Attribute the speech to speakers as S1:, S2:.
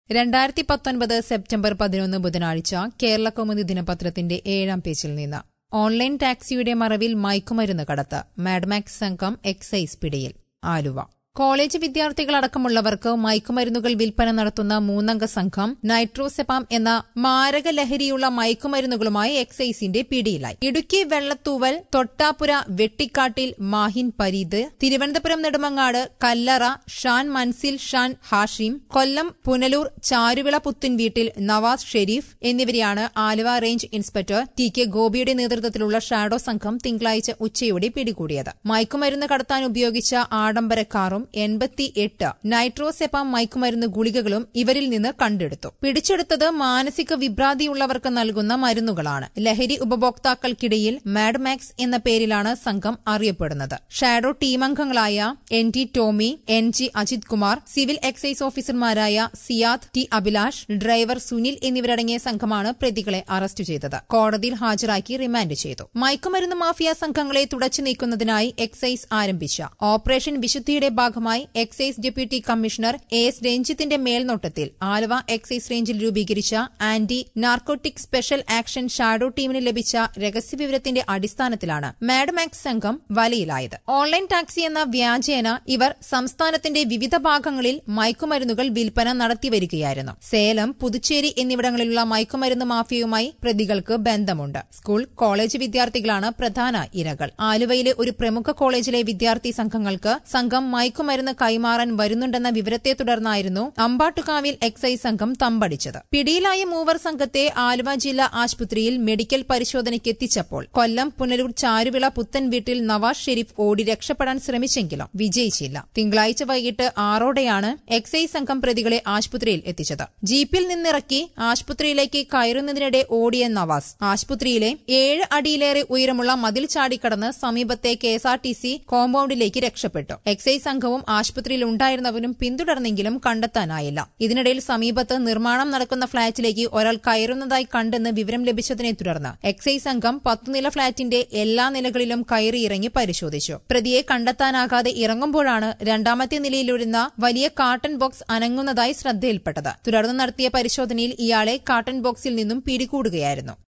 S1: രണ്ടായിരത്തി പത്തൊൻപത് സെപ്റ്റംബർ പതിനൊന്ന് ബുധനാഴ്ച കേരള കൗമുദി ദിനപത്രത്തിന്റെ ഏഴാം പേജിൽ നിന്ന് ഓൺലൈൻ ടാക്സിയുടെ മറവിൽ മയക്കുമരുന്ന് കടത്ത് മാഡ്മാക്സ് സംഘം എക്സൈസ് പിടിയിൽ ആലുവ കോളേജ് വിദ്യാർത്ഥികളടക്കമുള്ളവർക്ക് മയക്കുമരുന്നുകൾ വിൽപ്പന നടത്തുന്ന മൂന്നംഗ സംഘം നൈട്രോസെപാം എന്ന മാരക ലഹരിയുള്ള മയക്കുമരുന്നുകളുമായി എക്സൈസിന്റെ പിടിയിലായി ഇടുക്കി വെള്ളത്തൂവൽ തൊട്ടാപ്പുര വെട്ടിക്കാട്ടിൽ മാഹിൻ പരീദ് തിരുവനന്തപുരം നെടുമങ്ങാട് കല്ലറ ഷാൻ മൻസിൽ ഷാൻ ഹാഷിം കൊല്ലം പുനലൂർ ചാരുവിള പുത്തുൻ വീട്ടിൽ നവാസ് ഷെരീഫ് എന്നിവരെയാണ് Aluva range inspector T K ഗോപിയുടെ നേതൃത്വത്തിലുള്ള ഷാഡോ സംഘം തിങ്കളാഴ്ച ഉച്ചയോടെ പിടികൂടിയത് മയക്കുമരുന്ന് കടത്താൻ ഉപയോഗിച്ച ആഡംബര കാറും എൺപത്തി എട്ട് നൈട്രോസെപാം മയക്കുമരുന്ന് ഗുളികകളും ഇവരിൽ നിന്ന് കണ്ടെടുത്തു പിടിച്ചെടുത്തത് മാനസിക വിഭ്രാന്തിയുള്ളവർക്ക് നൽകുന്ന മരുന്നുകളാണ് ലഹരി ഉപഭോക്താക്കൾക്കിടയിൽ മാഡ്മാക്സ് എന്ന പേരിലാണ് സംഘം അറിയപ്പെടുന്നത് ഷാഡോ ടീമംഗങ്ങളായ N T Tomy N G Ajith Kumar civil excise ഓഫീസർമാരായ സിയാദ് ടി അഭിലാഷ് ഡ്രൈവർ സുനിൽ എന്നിവരടങ്ങിയ സംഘമാണ് പ്രതികളെ അറസ്റ്റ് ചെയ്തത് കോടതിയിൽ ഹാജരാക്കി റിമാൻഡ് ചെയ്തു മയക്കുമരുന്ന് മാഫിയ സംഘങ്ങളെ തുടച്ചു നീക്കുന്നതിനായി എക്സൈസ് ആരംഭിച്ച ഓപ്പറേഷൻ വിശുദ്ധിയുടെ ഭാഗമായി excise deputy commissioner A S രഞ്ജിത്തിന്റെ മേൽനോട്ടത്തിൽ ആലുവ എക്സൈസ് റേഞ്ചിൽ രൂപീകരിച്ച anti narcotic special action shadow ടീമിന് ലഭിച്ച രഹസ്യവിവരത്തിന്റെ അടിസ്ഥാനത്തിലാണ് മാഡമാക്സ് സംഘം വലയിലായത് ഓൺലൈൻ ടാക്സി എന്ന വ്യാജേന ഇവർ സംസ്ഥാനത്തിന്റെ വിവിധ ഭാഗങ്ങളിൽ മയക്കുമരുന്നുകൾ വിൽപ്പന നടത്തിവരികയായിരുന്നു സേലം പുതുച്ചേരി എന്നിവിടങ്ങളിലുള്ള മയക്കുമരുന്ന് മാഫിയയുമായി പ്രതികൾക്ക് ബന്ധമുണ്ട് സ്കൂൾ കോളേജ് വിദ്യാർത്ഥികളാണ് പ്രധാന ഇരകൾ ആലുവയിലെ ഒരു പ്രമുഖ കോളേജിലെ വിദ്യാർത്ഥി സംഘങ്ങൾക്ക് സംഘം മയക്കുമരുന്ന് കൈമാറാൻ വരുന്നുണ്ടെന്ന വിവരത്തെ തുടർന്നായിരുന്നു അമ്പാട്ടുകാവിൽ എക്സൈസ് സംഘം തമ്പടിച്ചത് പിടിയിലായ മൂവർ സംഘത്തെ ആലുവ ജില്ലാ ആശുപത്രിയിൽ മെഡിക്കൽ പരിശോധനയ്ക്ക് എത്തിച്ചപ്പോൾ കൊല്ലം പുനലൂർ ചാരുവിള പുത്തൻ വീട്ടിൽ നവാസ് ഷെരീഫ് ഓടി രക്ഷപ്പെടാൻ ശ്രമിച്ചെങ്കിലും വിജയിച്ചില്ല തിങ്കളാഴ്ച വൈകിട്ട് ആറോടെയാണ് എക്സൈസ് സംഘം പ്രതികളെ ആശുപത്രിയിൽ എത്തിച്ചത് ജീപ്പിൽ നിന്നിറക്കി ആശുപത്രിയിലേക്ക് കയറുന്നതിനിടെ ഓടിയ നവാസ് ആശുപത്രിയിലെ ഏഴ് അടിയിലേറെ ഉയരമുള്ള മതിൽ ചാടിക്കടന്ന് സമീപത്തെ കെഎസ്ആർടിസി കോമ്പൌണ്ടിലേക്ക് രക്ഷപ്പെട്ടു എക്സൈസ് സംഘവും ആശുപത്രിയിൽ ഉണ്ടായിരുന്നവരും പിന്തുടർന്നെങ്കിലും കണ്ടെത്താനായില്ല ഇതിനിടയിൽ സമീപത്ത് നിർമ്മാണം നടക്കുന്ന ഫ്ളാറ്റിലേക്ക് ഒരാൾ കയറുന്നതായി കണ്ടെന്ന് വിവരം ലഭിച്ചതിനെ തുടർന്ന് എക്സൈസ് സംഘം പത്തുനില ഫ്ളാറ്റിന്റെ എല്ലാ നിലകളിലും കയറിയിറങ്ങി പരിശോധിച്ചു പ്രതിയെ കണ്ടെത്താനാകാതെ ഇറങ്ങുമ്പോഴാണ് രണ്ടാമത്തെ നിലയിലിരുന്ന വലിയ കാട്ടൺ ബോക്സ് അനങ്ങുന്നതായി ശ്രദ്ധയിൽപ്പെട്ടത് തുടർന്ന് നടത്തിയ പരിശോധനയിൽ ഇയാളെ കാട്ടൺ ബോക്സിൽ നിന്നും പിടികൂടുകയായിരുന്നു